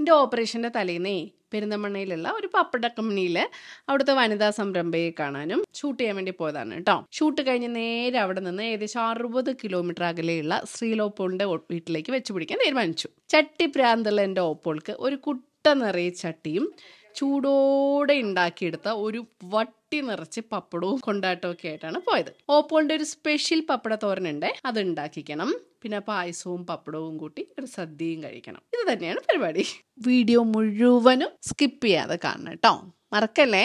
എൻ്റെ ഓപ്പറേഷൻ്റെ തലേന്നേ പെരിന്തമണ്ണയിലുള്ള ഒരു പപ്പട കമ്പനിയിൽ അവിടുത്തെ വനിതാ സംരംഭയെ കാണാനും ഷൂട്ട് ചെയ്യാൻ വേണ്ടി പോയതാണ് കേട്ടോ ഷൂട്ട് കഴിഞ്ഞ് നേരെ അവിടെ നിന്ന് ഏകദേശം അറുപത് കിലോമീറ്റർ അകലെയുള്ള ശ്രീലോപ്പോളിൻ്റെ വീട്ടിലേക്ക് വെച്ച് പിടിക്കാൻ തീരുമാനിച്ചു ചട്ടി പ്രാന്തുള്ള എൻ്റെ ഓപ്പോൾക്ക് ഒരു കുട്ട നിറയെ ചട്ടിയും ചൂടോടെ ഉണ്ടാക്കിയെടുത്ത ഒരു വട്ടി നിറച്ച് പപ്പടവും കൊണ്ടാട്ടവും ഒക്കെ ആയിട്ടാണ് പോയത് ഓപ്പോളിന്റെ ഒരു സ്പെഷ്യൽ പപ്പട തോരനുണ്ട് അത് ഉണ്ടാക്കിക്കണം പിന്നെ പായസവും പപ്പടവും കൂട്ടി ഒരു സദ്യയും കഴിക്കണം ഇത് തന്നെയാണ് പരിപാടി വീഡിയോ മുഴുവനും സ്കിപ്പ് ചെയ്യാതെ കാണണം കേട്ടോ മറക്കല്ലേ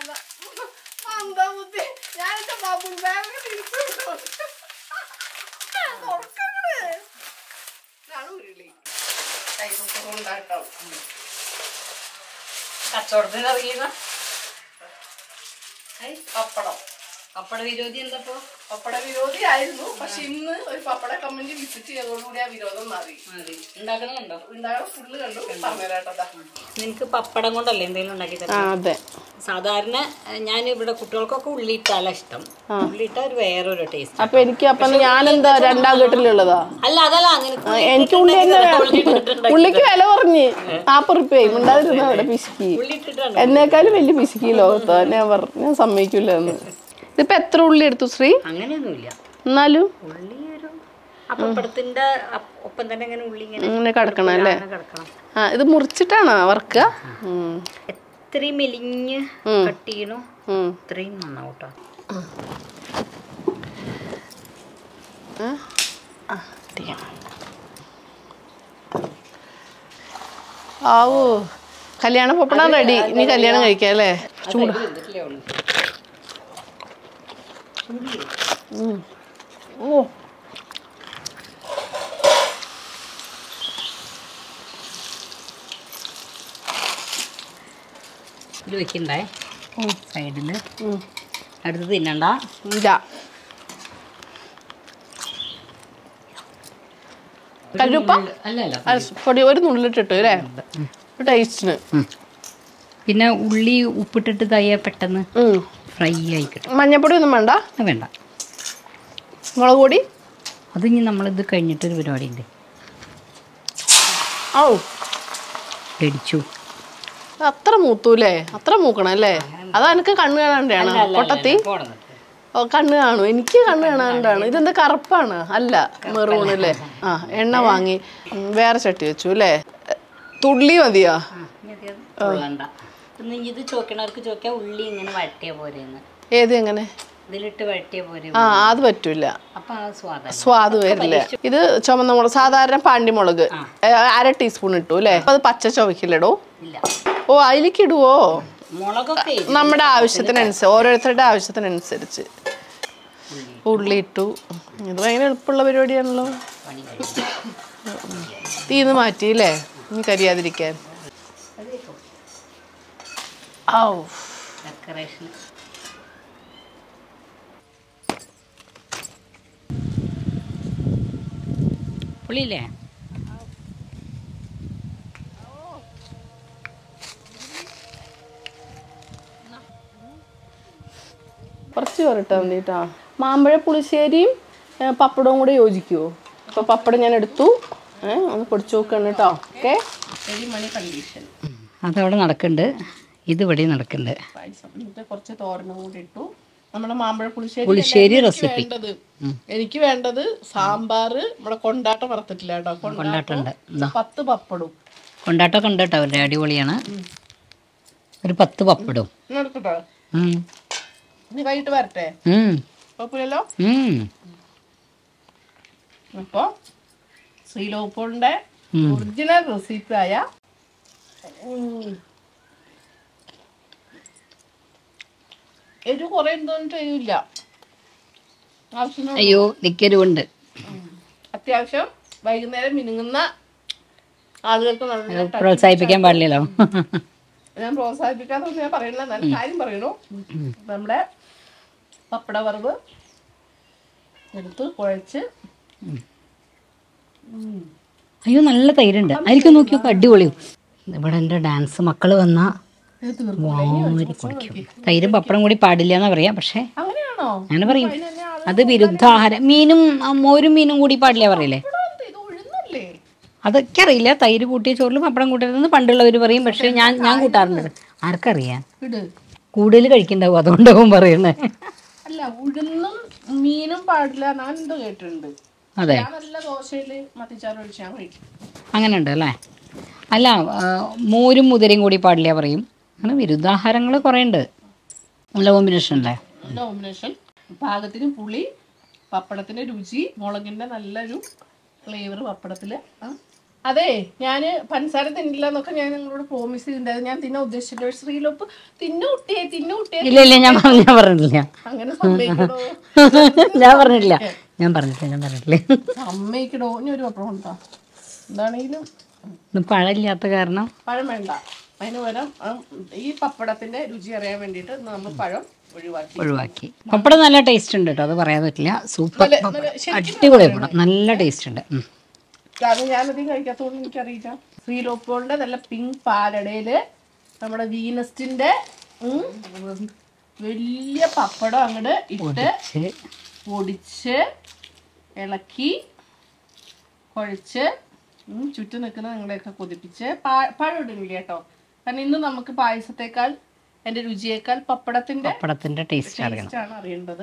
കച്ചവടത്തിന് ഇറങ്ങിയതാ പപ്പടം പപ്പട വിരോധി എന്താപ്പോ പപ്പട വിരോധിയായിരുന്നു പക്ഷെ ഇന്ന് ഒരു പപ്പട കമ്പനി വിസിറ്റ് ചെയ്തതോടുകൂടി ആ വിരോധം മാറി മതി ഉണ്ടാക്കണമുണ്ടോ ഉണ്ടാകാൻ ഫുള്ള് കണ്ടു പറഞ്ഞുതരാട്ടതാ നിനക്ക് പപ്പടം കൊണ്ടല്ലേ എന്തെങ്കിലും ഉണ്ടാക്കി തരാം അതെ സാധാരണ ഞാൻ ഇവിടെ കുട്ടികൾക്കൊക്കെ ഉള്ളിയിട്ടാല ഇഷ്ടം ഉള്ളിയിട്ട ഒരു വേറൊരു ടേസ്റ്റ് അപ്പൊ എനിക്ക് അപ്പൊ ഞാനെന്താ രണ്ടാം കെട്ടിലുള്ളതാ അല്ല അതല്ല നിനക്ക് എനിക്ക് ഉള്ളി തന്നെ വേണം. ഉള്ളിക്ക് വില കുറഞ്ഞ് നാപ്പത് റുപ്യ ഉണ്ടാതിരുന്ന അവിടെ പിശുക്കി ഉള്ളിയിട്ടിട്ടാണ് എന്നേക്കാളും വലിയ പിശുക്കി ലോകത്ത് ഞാൻ പറഞ്ഞു ഞാൻ സമ്മതിക്കില്ല എന്ന് ഇതിപ്പോ എത്ര ഉള്ളി എടുത്തു ശ്രീ അങ്ങനെയൊന്നുമില്ല എന്നാലും ഉള്ളി ഒരു ആ പപ്പടത്തിന്റെ അപ്പ് ഒപ്പം തന്നെ ഇങ്ങനെ ഉള്ളി ഇങ്ങനെ ഇങ്ങനെ കിടക്കണം അല്ലേ അങ്ങനെ കിടക്കണം ആ ഇത് മുറിച്ചിട്ടാണോ വറുക്കുക ഉം. എത്രയും മെലിഞ്ഞ് കട്ട് ചെയ്യണോ ഉം. അത്രയും നന്നാവും കേട്ടോ ആ, ഇടിക്കണം. ആവൂ കല്യാണ പപ്പടം റെഡി ഇനി കല്യാണം കഴിക്കാം അല്ലേ ചൂട് വെന്തിട്ടില്ലേ ഉള്ളൂ ഓ ഇത് വെക്കണ്ടേ ഉം. സൈഡിൽ ഉം. അടുത്ത് തിന്നണ്ട ഇല്ല കല്ലുപ്പ അല്ല അല്ല പൊടി ഒരു നുള്ളിട്ടിട്ടു അല്ലേ ടേസ്റ്റിന് പിന്നെ ഉള്ളി ഉപ്പിട്ടിട്ട് തയ്യ പെട്ടെന്ന് ഫ്രൈ ആയി കിട്ടും മഞ്ഞപ്പൊടി ഒന്നും വേണ്ട അത് വേണ്ട മുളക് പൊടി അത് ഇനി നമ്മളിത് കഴിഞ്ഞിട്ടൊരു പരിപാടി ഉണ്ട് ഔ പേടിച്ചു അത്ര മൂത്തൂലേ അത്ര മൂക്കണം അല്ലേ അതാ എനിക്ക് കണ്ണ് കാണാണ്ടാണ് പൊട്ടത്തി ഓ കണ്ണ് കാണും എനിക്ക് കണ്ണ് കാണാണ്ടാണ് ഇതെന്താ കറുപ്പാണ് അല്ല മെറൂൺ അല്ലേ ആ എണ്ണ വാങ്ങി ഉം, വേറെ ചട്ടി വെച്ചു അല്ലേ തുള്ളി മതിയോ കൊള്ളണ്ട ഇന്ന് ഇത് ചോക്കണവർക്ക് ചോദിക്കാൻ ഉള്ളി ഇങ്ങനെ വഴറ്റിയ പോരെന്ന് ഏത് എങ്ങനെ ഇതിലിട്ട് വഴറ്റിയ പോരെ ആ അത് പറ്റൂല അപ്പൊ ആ സ്വാദം സ്വാദ് വരില്ല ഇത് ചുമന്ന മുളക് സാധാരണ പാണ്ടിമുളക് ഏ, അര ടീസ്പൂൺ ഇട്ടു അല്ലേ അപ്പൊ അത് പച്ച ചുവക്കിലിടൂ ഇല്ല ഓ അതിലേക്ക് ഇടുവോ മുളകൊക്കെ എരി- നമ്മുടെ ആവശ്യത്തിനനുസരിച്ച് ഓരോരുത്തരുടെ ആവശ്യത്തിനനുസരിച്ച് ഉള്ളി ഇട്ടു ഇത് ഭയങ്കര എളുപ്പമുള്ള പരിപാടിയാണല്ലോ പണി കഴിഞ്ഞു തീന്ന് മാറ്റി അല്ലേ ഇനി കരിയാതിരിക്കാൻ ഔ ഡെക്കറേഷൻ പുളിയില്ലേ കുറച്ച് ചോറിട്ടാ മതി കേട്ടോ മാമ്പഴ പുളിശ്ശേരിയും ഏ, പപ്പടവും കൂടെ യോജിക്കുമോ അപ്പോൾ പപ്പടം ഞാൻ എടുത്തു ഏ, ഒന്ന് പൊടിച്ചു നോക്കണം കേട്ടോ ഓക്കെ മണി കണ്ടീഷൻ അതവിടെ നടക്കുന്നുണ്ട് ഇത് ഇവിടെ നടക്കുന്നുണ്ട് പായസം എന്നിട്ട് കുറച്ച് തോരനും കൂടി ഇട്ടു നമ്മുടെ മാമ്പഴ പുളിശ്ശേരി പുളിശ്ശേരി എനിക്ക് റെസിപ്പി വേണ്ടത് എനിക്ക് വേണ്ടത് സാമ്പാറ് നമ്മുടെ കൊണ്ടാട്ടം വറുത്തിട്ടില്ല കേട്ടോ കൊണ്ടാട്ടം കൊണ്ടാട്ടുണ്ട് ഇതാ പത്ത് പപ്പടും കൊണ്ടാട്ടമൊക്കെ ഉണ്ട് കേട്ടോ അവരുടെ അടിപൊളിയാണ് ഒരു പത്ത് പപ്പിടും ഇന്ന് എടുക്കട്ടോ ഉം. ഇനി വൈകിട്ട് വരട്ടെ ഉം. കുഴപ്പമില്ലല്ലോ ഉം. അപ്പോൾ ശ്രീലോപ്പോളിൻ്റെ ഉം. ഒറിജിനൽ റെസിപ്പിയായ എരിവ് കുറേ എന്തോന്നും ചെയ്യില്ല ആവശ്യം അയ്യോ നിക്കരുണ്ട് അത്യാവശ്യം വൈകുന്നേരം മിനുങ്ങുന്ന ആളുകൾക്ക് നല്ല പ്രോത്സാഹിപ്പിക്കാൻ പാടില്ലല്ലോ ഞാൻ പ്രോത്സാഹിപ്പിക്കാത്തൊന്നും ഞാൻ പറയുന്നില്ല നല്ല കാര്യം പറയണു നമ്മുടെ പപ്പട വറവ് എടുത്ത് കുഴച്ച് അയ്യോ നല്ല തൈരുണ്ട് അതിലേക്ക് നോക്കി നോക്കി അടിപൊളിയും ഇവിടെ എൻ്റെ ഡാൻസ് മക്കൾ വന്നാൽ ഇത് തീർക്കും വാരി കുടിക്കും തൈരും പപ്പടം കൂടി പാടില്ല എന്നാ പറയാ പക്ഷേ അങ്ങനെയാണോ അങ്ങനെ പറയും അത് വിരുദ്ധാഹാരം മീനും ആ, മോരും മീനും കൂടി പാടില്ല പറയില്ലേ ഇവിടെ എന്ത് ഇത് ഉഴുന്നല്ലേ അതൊക്കെ അറിയില്ല തൈര് കൂട്ടിയ ചോറിൽ പപ്പടം കൂട്ടരുതെന്ന് പണ്ടുള്ളവർ പറയും പക്ഷേ ഞാൻ ഞാൻ കൂട്ടാറുണ്ട് ആർക്കറിയാം ഇട് കൂടുതൽ കഴിക്കണ്ടാവും അതുകൊണ്ടാവും പറയണേ അല്ല ഉഴുന്നും മീനും പാടില്ല ഞാൻ എന്തോ കേട്ടിട്ടുണ്ട് അതെ ഞാൻ നല്ല ദോശയില് മത്തിച്ചാറ് ഒഴിച്ച് ഞാൻ കഴിക്കും അങ്ങനെ ഉണ്ട് അല്ലേ അല്ല ആ, മോരും മുതിരയും കൂടി പാടില്ല പറയും അങ്ങനെ വിരുദ്ധാഹാരങ്ങൾ കുറേ ഉണ്ട് നല്ല കോമ്പിനേഷൻ അല്ലേ നല്ല കോമ്പിനേഷൻ പാകത്തിന് പുളി പപ്പടത്തിന്റെ രുചി മുളകിന്റെ നല്ലൊരു ഫ്ലേവർ പപ്പടത്തില് ആ. അതെ ഞാന് പഞ്ചസാര തിന്നില്ല എന്നൊക്കെ ഞാൻ നിങ്ങളോട് പ്രോമിസ് ചെയ്തിട്ടുണ്ടായിരുന്നു ഞാൻ തിന്നാൻ ഉദ്ദേശിച്ചില്ല ശ്രീലോപ്പ് തിന്നു കുട്ടിയെ തിന്നു കുട്ടിയെ ഇല്ല ഇല്ല ഞാൻ പറഞ്ഞ- ഞാൻ പറഞ്ഞിട്ടില്ല അങ്ങനെ സമ്മതിക്കണോ ഞാൻ പറഞ്ഞിട്ടില്ല ഞാൻ പറഞ്ഞിട്ടില്ല ഞാൻ പറഞ്ഞിട്ടില്ല സമ്മതിക്കണോ ഇനി ഒരു പപ്പടം ഉണ്ടാ എന്താണെങ്കിലും ഇന്ന് പഴമില്ലാത്ത കാരണം പഴം വേണ്ട അതിന് പകരം ആ, ഈ പപ്പടത്തിന്റെ രുചി അറിയാൻ വേണ്ടിയിട്ട് നമ്മൾ പഴം ഒഴിവാക്കി ഒഴിവാക്കി പപ്പടം നല്ല ടേസ്റ്റ് ഉണ്ട് കേട്ടോ അത് പറയാൻ പറ്റില്ല സൂപ്പർ നല്ല അടിപൊളി പപ്പടം നല്ല ടേസ്റ്റ് ഉണ്ട് ഉം. കാരണം ഞാനധികം കഴിക്കാത്തതുകൊണ്ട് എനിക്കറിയില്ല ശ്രീലോപ്പോളിന്റെ നല്ല പിങ്ക് പാലടയില് നമ്മുടെ വീനസ്റ്റിന്റെ ഉം, വലിയ പപ്പടം അങ്ങോട്ട് ഇട്ട് ശരി. പൊടിച്ച് ഇളക്കി കുഴച്ച് ഉം, ചുറ്റും നിൽക്കുന്ന നിങ്ങളെയൊക്കെ കൊതിപ്പിച്ച് പാ- പഴം ഇടുന്നില്ല കേട്ടോ കാരണം ഇന്ന് നമുക്ക് പായസത്തേക്കാൾ എന്റെ രുചിയേക്കാൾ പപ്പടത്തിന്റെ പപ്പടത്തിന്റെ ടേസ്റ്റ് അറിയണം ടേസ്റ്റ് ആണ് അറിയേണ്ടത്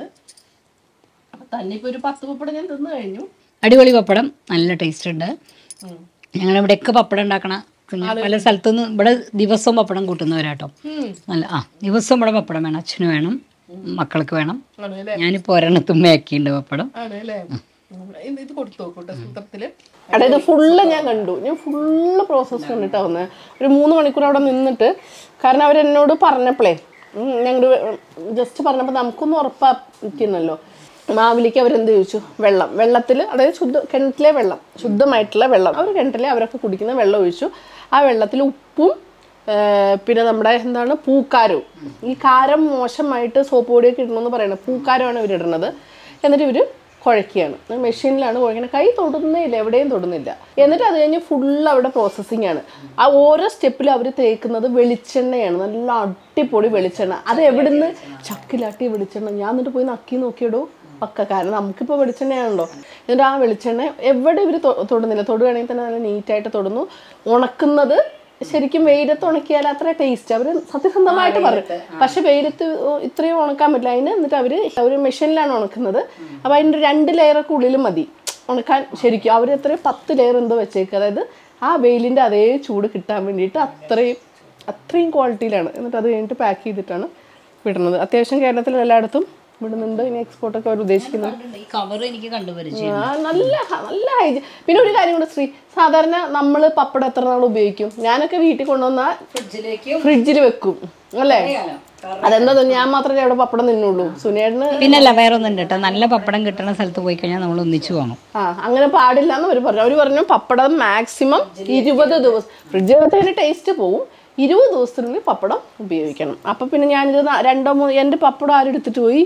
അപ്പൊ തന്നെ ഇപ്പൊ ഒരു പത്ത് പപ്പടം ഞാൻ തിന്നു കഴിഞ്ഞു അടിപൊളി പപ്പടം നല്ല ടേസ്റ്റ് ഉണ്ട് ഉം. ഞങ്ങൾ ഇവിടെയൊക്കെ പപ്പടം ഉണ്ടാക്കണ പിന്നെ പല സ്ഥലത്തുനിന്ന് ഇവിടെ ദിവസവും പപ്പടം കൂട്ടുന്നവരാട്ടോ ഉം. നല്ല ആ ദിവസവും ഇവിടെ പപ്പടം വേണം അച്ഛന് വേണം മക്കൾക്ക് വേണം ആണ് അല്ലേ ഞാനിപ്പോൾ ഒരെണ്ണത്തും മേക്കിണ്ട് പപ്പടം ആണ് അല്ലേ ഇത് ഇത് കൊടുത്തു നോക്കൂട്ടെ സൂത്രത്തില് അതായത് ഫുള്ള് ഞാൻ കണ്ടു ഞാൻ ഫുള്ള് പ്രോസസ്സ് കണ്ടിട്ടാ വന്നത് ഒരു മൂന്ന് മണിക്കൂർ അവിടെ നിന്നിട്ട് കാരണം അവരെന്നോട് പറഞ്ഞപ്പോഴേ ഞങ്ങൾ ജസ്റ്റ് പറഞ്ഞപ്പോൾ നമുക്കൊന്നും ഉറപ്പാക്കുന്നല്ലോ മാവിലേക്ക് അവരെന്ത് ചോദിച്ചു വെള്ളം വെള്ളത്തിൽ അതായത് ശുദ്ധ കിണറ്റിലെ വെള്ളം ശുദ്ധമായിട്ടുള്ള വെള്ളം അവർ കിണറ്റിലെ അവരൊക്കെ കുടിക്കുന്ന വെള്ളം ഒഴിച്ചു ആ വെള്ളത്തിൽ ഉപ്പും ആ, പിന്നെ നമ്മുടെ എന്താണ് പൂക്കാരവും ഈ കാരം മോശമായിട്ട് സോപ്പ് പൊടിയൊക്കെ ഇടണമെന്ന് പറയുന്നത് പൂക്കാരമാണ് ഇവരിടുന്നത് എന്നിട്ട് ഇവർ കുഴക്കുകയാണ് മെഷീനിലാണ് കുഴക്കുന്നത് കൈ തൊടുന്നില്ല എവിടെയും തൊടുന്നില്ല എന്നിട്ട് അത് കഴിഞ്ഞ് ഫുൾ അവിടെ പ്രോസസ്സിംഗ് ആണ് ആ ഓരോ സ്റ്റെപ്പിലും അവർ തേക്കുന്നത് വെളിച്ചെണ്ണയാണ് നല്ല അടിപൊളി വെളിച്ചെണ്ണ അത് എവിടുന്ന് ചക്കിലാട്ടി വെളിച്ചെണ്ണ ഞാൻ എന്നിട്ട് പോയി നക്കി നോക്കിയിടൂ പക്ക കാരണം നമുക്കിപ്പോൾ വെളിച്ചെണ്ണയാണല്ലോ എന്നിട്ട് ആ വെളിച്ചെണ്ണ എവിടെ ഇവർ തൊടുന്നില്ല തൊടുകയാണെങ്കിൽ തന്നെ നല്ല നീറ്റായിട്ട് തൊടുന്നു ഉണക്കുന്നത് ശരിക്കും വെയിലത്ത് ഉണക്കിയാൽ അത്ര ടേസ്റ്റ് അവർ സത്യസന്ധമായിട്ട് പറഞ്ഞു പക്ഷെ വെയിലത്ത് ഇത്രയും ഉണക്കാൻ പറ്റില്ല അതിന് എന്നിട്ട് അവർ അവർ മെഷീനിലാണ് ഉണക്കുന്നത് അപ്പോൾ അതിൻ്റെ രണ്ട് ലെയറൊക്കെ ഉള്ളിൽ മതി ഉണക്കാൻ ശരിക്കും അവർ എത്രയും പത്ത് ലെയർ എന്തോ വെച്ചേക്കുക അതായത് ആ വെയിലിൻ്റെ അതേ ചൂട് കിട്ടാൻ വേണ്ടിയിട്ട് അത്രയും അത്രയും ക്വാളിറ്റിയിലാണ് എന്നിട്ട് അത് കഴിഞ്ഞിട്ട് പാക്ക് ചെയ്തിട്ടാണ് വിടുന്നത് അത്യാവശ്യം കേരളത്തിൽ എല്ലായിടത്തും വിടുന്നുണ്ട് ഇനി എക്സ്പോർട്ടൊക്കെ അവർ ഉദ്ദേശിക്കുന്നുണ്ട് ഈ കവർ എനിക്ക് കണ്ടുപരിചയം ആ, നല്ല ഹ- നല്ല ഹൈജി പിന്നെ ഒരു കാര്യം കൂടെ ശ്രീ സാധാരണ നമ്മൾ പപ്പടം എത്ര നാൾ ഉപയോഗിക്കും ഞാനൊക്കെ വീട്ടിൽ കൊണ്ടുവന്ന ഫ്രിഡ്ജിലേക്ക് ഫ്രിഡ്ജിൽ വെക്കും അല്ലേ അതെന്താ ഞാൻ മാത്രമേ അവിടെ പപ്പടം തിന്നുള്ളൂ സുനേടിന് പിന്നല്ല വേറെ ഒന്നും കേട്ടോ നല്ല പപ്പടം കിട്ടുന്ന സ്ഥലത്ത് പോയി കഴിഞ്ഞാൽ നമ്മൾ ഒന്നിച്ചു വാങ്ങും ആ അങ്ങനെ പാടില്ല എന്ന് അവർ പറഞ്ഞു അവർ പറഞ്ഞു പപ്പടം മാക്സിമം ഇരുപത് ദിവസം ഫ്രിഡ്ജിൽ വെച്ചതിന് ടേസ്റ്റ് പോവും ഇരുപത് ദിവസത്തിനുള്ളിൽ പപ്പടം ഉപയോഗിക്കണം അപ്പൊ പിന്നെ ഞാനിത് ന- രണ്ടോ മൂന്നോ എൻ്റെ പപ്പടം ആരെടുത്തിട്ട് പോയി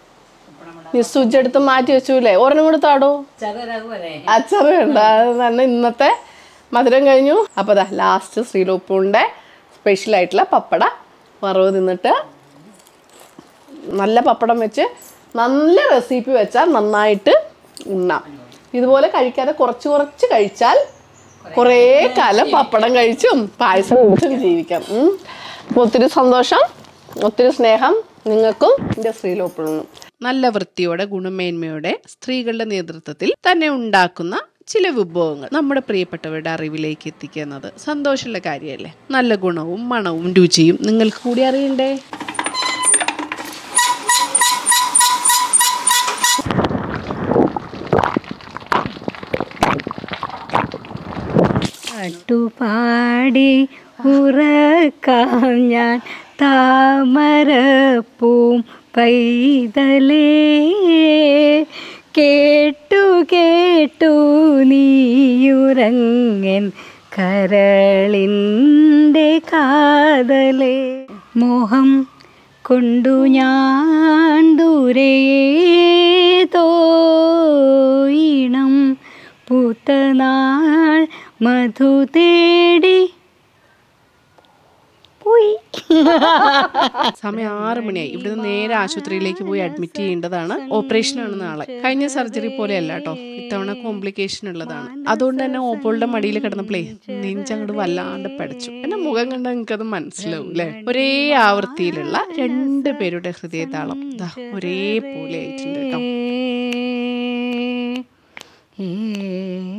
നീ സ്വിച്ച് എടുത്ത് മാറ്റി വെച്ചൂലേ ഒരെണ്ണം കൂടെ താടോ അച്ചാറ് വേണ്ട അത് തന്നെ ഇന്നത്തെ മധുരം കഴിഞ്ഞു അപ്പോൾ ദാ ലാസ്റ്റ് ശ്രീലോപ്പൂണിൻ്റെ സ്പെഷ്യൽ ആയിട്ടുള്ള പപ്പട വറവ് തിന്നിട്ട് നല്ല പപ്പടം വെച്ച് നല്ല റെസിപ്പി വെച്ചാൽ നന്നായിട്ട് ഉണ്ണാം ഇതുപോലെ കഴിക്കാതെ കുറച്ച് കുറച്ച് കഴിച്ചാൽ കുറേ കാലം പപ്പടം കഴിച്ചും പായസം കുടിച്ചും ജീവിക്കാം ഉം. അപ്പോൾ ഒത്തിരി സന്തോഷം ഒത്തിരി സ്നേഹം നിങ്ങൾക്കും എൻ്റെ ശ്രീലോപ്പൂണിനും നല്ല വൃത്തിയോടെ ഗുണമേന്മയോടെ സ്ത്രീകളുടെ നേതൃത്വത്തിൽ തന്നെ ഉണ്ടാക്കുന്ന ചില വിഭവങ്ങൾ നമ്മുടെ പ്രിയപ്പെട്ടവരുടെ അറിവിലേക്ക് എത്തിക്കുക എന്നത് സന്തോഷമുള്ള കാര്യമല്ലേ നല്ല ഗുണവും മണവും രുചിയും നിങ്ങൾക്ക് കൂടി അറിയണ്ടേ പാട്ടുപാടി ഉറക്കാം ഞാൻ താമരപ്പൂം പൈതലേ കേട്ടു കേട്ടു നീയുറങ്ങൻ കരളിൻ്റെ കാതലേ മോഹം കൊണ്ടു ഞാൻ ദൂരേതോയിണം പൂത്തനാൾ മധു തേടി പോയി സമയം ആറ് മണിയായി ഇവിടുന്ന് നേരെ ആശുപത്രിയിലേക്ക് പോയി അഡ്മിറ്റ് ചെയ്യേണ്ടതാണ് ഓപ്പറേഷൻ ആണ് നാളെ കഴിഞ്ഞ സർജറി പോലെയല്ല കേട്ടോ ഇത്തവണ കോംപ്ലിക്കേഷൻ ഉള്ളതാണ് അതുകൊണ്ട് തന്നെ ഓപ്പോളുടെ മടിയിൽ കിടന്നപ്പോഴേ നെഞ്ചങ്ങോട്ട് വല്ലാണ്ട് പടച്ചു എന്റെ മുഖം കണ്ടാൽ നിങ്ങൾക്കത് മനസ്സിലാവും അല്ലെ ഒരേ ആവൃത്തിയിലുള്ള രണ്ട് പേരുടെ ഹൃദയതാളം ദാ ഒരേപോലെ ആയിട്ടുണ്ട് കേട്ടോ ഏ